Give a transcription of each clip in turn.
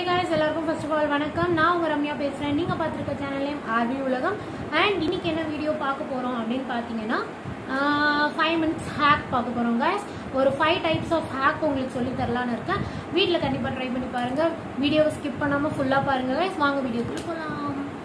guys எல்லாருக்கும் first of all வணக்கம் நான் உங்க ரம்யா பேசுறேன் நீங்க பார்த்துருக்க சேனல்லையும் ஆர்வி உலகம் அண்ட் இன்னைக்கு என்ன வீடியோ பார்க்க போறோம் அப்படின்னு பார்த்தீங்கன்னா ஃபைவ் மினிட்ஸ் ஹேக் பார்க்க போறோம் guys ஒரு ஃபைவ் டைப்ஸ் ஆஃப் ஹேக் உங்களுக்கு சொல்லி தரலான்னு இருக்கேன் வீட்டில் கண்டிப்பாக ட்ரை பண்ணி பாருங்க வீடியோவை ஸ்கிப் பண்ணாமல் ஃபுல்லாக பாருங்க guys வாங்க வீடியோக்குள்ள போகலாம்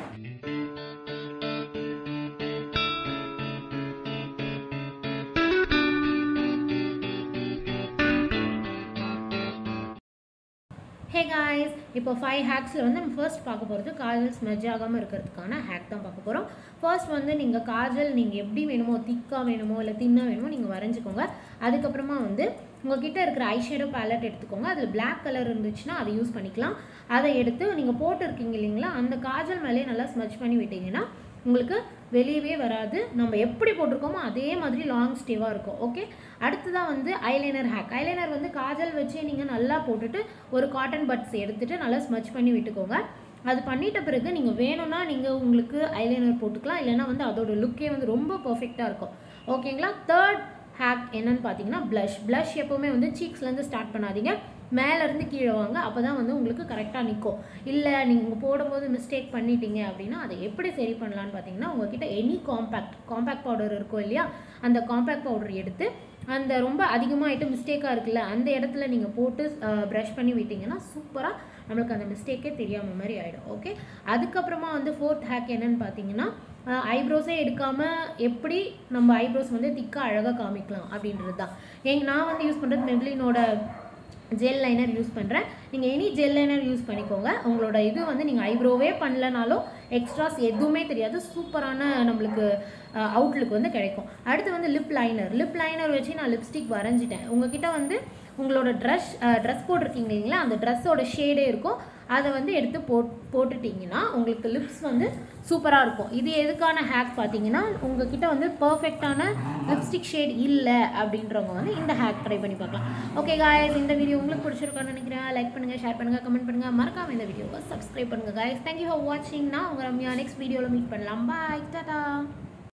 ஹே காய்ஸ் இப்போ ஃபைவ் ஹேக்ஸில் வந்து நம்ம ஃபர்ஸ்ட் பார்க்க போகிறது காஜல் ஸ்மெஜ் ஆகாமல் இருக்கிறதுக்கான ஹேக் தான் பார்க்க போகிறோம் ஃபர்ஸ்ட் வந்து நீங்கள் காஜல் நீங்கள் எப்படி வேணுமோ திக்காக வேணுமோ இல்லை தின்னாக வேணுமோ நீங்கள் வரைஞ்சிக்கோங்க அதுக்கப்புறமா வந்து உங்ககிட்ட இருக்கிற ஐஷேடோ பேலட் எடுத்துக்கோங்க அதில் பிளாக் கலர் இருந்துச்சுன்னா அதை யூஸ் பண்ணிக்கலாம் அதை எடுத்து நீங்கள் போட்டிருக்கீங்க இல்லைங்களா அந்த காஜல் மேலேயே நல்லா ஸ்மெச் பண்ணி விட்டீங்கன்னா உங்களுக்கு வெளியவே வராது நம்ம எப்படி போட்டிருக்கோமோ அதே மாதிரி லாங் ஸ்டேவாக இருக்கும் ஓகே அடுத்ததாக வந்து ஐலைனர் ஹேக் ஐலைனர் வந்து காஜல் வச்சே நீங்கள் நல்லா போட்டுட்டு ஒரு காட்டன் பட்ஸ் எடுத்துட்டு நல்லா ஸ்மச் பண்ணி விட்டுக்கோங்க அது பண்ணிட்ட பிறகு நீங்கள் வேணும்னா நீங்கள் உங்களுக்கு ஐலைனர் போட்டுக்கலாம் இல்லைன்னா வந்து அதோட லுக்கே வந்து ரொம்ப பர்ஃபெக்டாக இருக்கும் ஓகேங்களா தேர்ட் ஹேக் என்னன்னு பார்த்தீங்கன்னா ப்ளஷ் ப்ளஷ் எப்போவுமே வந்து சீக்ஸ்லேருந்து ஸ்டார்ட் பண்ணாதீங்க மேலேருந்து கீழே வாங்க அப்போ தான் வந்து உங்களுக்கு கரெக்டாக நிற்கும் இல்லை நீங்கள் போடும்போது மிஸ்டேக் பண்ணிட்டீங்க அப்படின்னா அதை எப்படி சரி பண்ணலான்னு பார்த்தீங்கன்னா உங்ககிட்ட எனி காம்பேக்ட் காம்பேக்ட் பவுடர் இருக்கும் இல்லையா அந்த காம்பேக்ட் பவுடர் எடுத்து அந்த ரொம்ப அதிகமாகிட்டு மிஸ்டேக்காக இருக்குல்ல அந்த இடத்துல நீங்கள் போட்டு ப்ரஷ் பண்ணி விட்டீங்கன்னா சூப்பராக நம்மளுக்கு அந்த மிஸ்டேக்கே தெரியாமல் மாதிரி ஆகிடும் ஓகே அதுக்கப்புறமா வந்து ஃபோர்த் ஹேக் என்னன்னு பார்த்தீங்கன்னா ஐப்ரோஸே எடுக்காமல் எப்படி நம்ம ஐப்ரோஸ் வந்து திக்காக அழகாக காமிக்கலாம் அப்படின்றது தான் எங்க நான் வந்து யூஸ் பண்ணுறது மெப்ளினோட ஜெல் லைனர் யூஸ் பண்ணுறேன் நீங்கள் எனி ஜெல் லைனர் யூஸ் பண்ணிக்கோங்க உங்களோட இது வந்து நீங்கள் ஐப்ரோவே பண்ணலனாலும் எக்ஸ்ட்ராஸ் எதுவுமே தெரியாது சூப்பரான நம்மளுக்கு அவுட்லுக் வந்து கிடைக்கும் அடுத்து வந்து லிப் லைனர் லிப் லைனர் வச்சு நான் லிப்ஸ்டிக் வரைஞ்சிட்டேன் உங்ககிட்ட வந்து உங்களோட ட்ரெஸ் ட்ரெஸ் போட்டிருக்கீங்க இல்லைங்களா அந்த ட்ரெஸ்ஸோட ஷேடே இருக்கும் அதை வந்து எடுத்து போட் போட்டுட்டிங்கன்னா உங்களுக்கு லிப்ஸ் வந்து சூப்பராக இருக்கும் இது எதுக்கான ஹேக் பார்த்தீங்கன்னா உங்ககிட்ட வந்து பர்ஃபெக்டான லிப்ஸ்டிக் ஷேட் இல்லை அப்படின்றவங்க வந்து இந்த ஹேக் ட்ரை பண்ணி பார்க்கலாம் ஓகே காய்ஸ் இந்த வீடியோ உங்களுக்கு பிடிச்சிருக்கான்னு நினைக்கிறேன் லைக் பண்ணுங்கள் ஷேர் பண்ணுங்கள் கமெண்ட் பண்ணுங்கள் மறக்காம இந்த வீடியோவை சப்ஸ்கிரைப் பண்ணுங்கள் காய்ஸ் தேங்க்யூ ஃபார் வாட்சிங் நான் உங்கள் ரம்யா நெக்ஸ்ட் வீடியோவில் மீட் பண்ணலாம் பாய் டாடா